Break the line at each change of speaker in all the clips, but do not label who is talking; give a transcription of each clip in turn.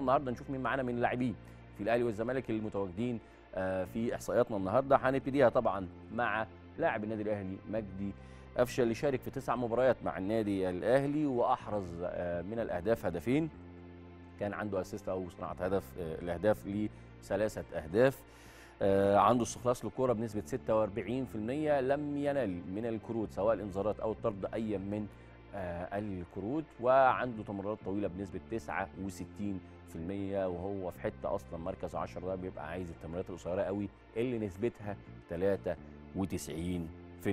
النهارده نشوف مين معانا من اللاعبين في الاهلي والزمالك المتواجدين آه، في احصائياتنا النهارده هنبتديها طبعا مع لاعب النادي الاهلي مجدي قفشه اللي شارك في تسع مباريات مع النادي الاهلي واحرز آه، من الاهداف هدفين كان عنده اسيست او صناعه هدف آه، الاهداف لثلاثه اهداف آه، عنده استخلاص للكره بنسبه 46% لم ينل من الكروت سواء الانذارات او الطرد اي من آه، الكروت وعنده تمريرات طويله بنسبه 69% وهو في حته اصلا مركز 10 ده بيبقى عايز التمريرات القصيره قوي اللي نسبتها 93%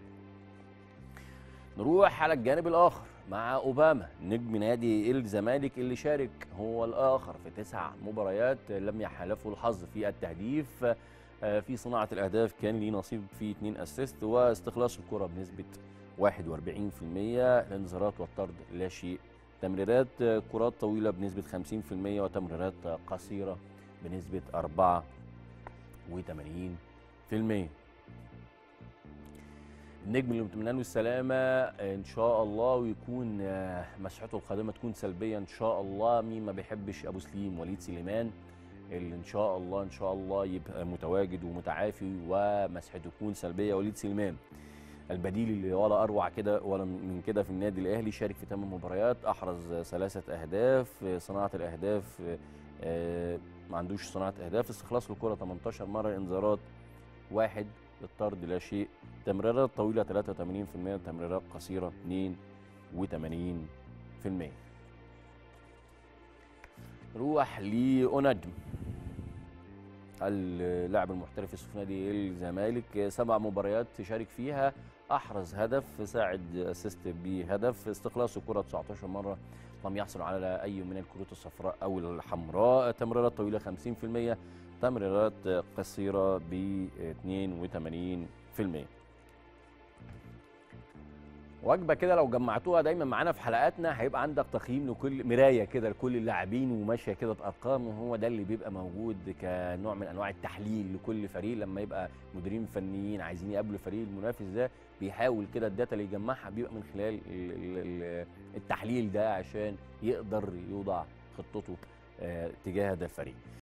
نروح على الجانب الاخر مع اوباما نجم نادي الزمالك اللي شارك هو الاخر في تسع مباريات لم يحالفه الحظ في التهديف آه، في صناعه الاهداف كان ليه نصيب في اثنين اسيست واستخلاص الكره بنسبه 41% الانذارات والطرد لا شيء تمريرات آه، كرات طويله بنسبه 50% وتمريرات آه، قصيره بنسبه 84% النجم اللي بنتمنى له السلامه ان شاء الله ويكون آه، مسحته القادمه تكون سلبيه ان شاء الله مين ما بيحبش ابو سليم وليد سليمان اللي ان شاء الله ان شاء الله يبقى متواجد ومتعافي ومسحته تكون سلبيه وليد سليمان البديل اللي ولا اروع كده ولا من كده في النادي الاهلي شارك في ثمان مباريات احرز ثلاثه اهداف صناعه الاهداف آه، ما عندوش صناعه اهداف استخلاص الكره 18 مره انذارات واحد الطرد لا شيء تمريرات طويله 83% تمريرات قصيره 82% نروح لأونجم اللاعب المحترف في نادي الزمالك سبع مباريات شارك فيها احرز هدف ساعد اسيست بهدف استخلاص الكره 19 مره لم يحصل على اي من الكروت الصفراء او الحمراء تمريرات طويله 50% تمريرات قصيره ب 82% وجبه كده لو جمعتوها دايما معانا في حلقاتنا هيبقى عندك تقييم لكل مرايه كده لكل اللاعبين وماشيه كده بارقام وهو ده اللي بيبقى موجود كنوع من انواع التحليل لكل فريق لما يبقى مديرين فنيين عايزين يقابلوا الفريق المنافس ده بيحاول كده الداتا اللي يجمعها بيبقى من خلال ال- ال- ال- التحليل ده عشان يقدر يوضع خطته آه، تجاه هذا الفريق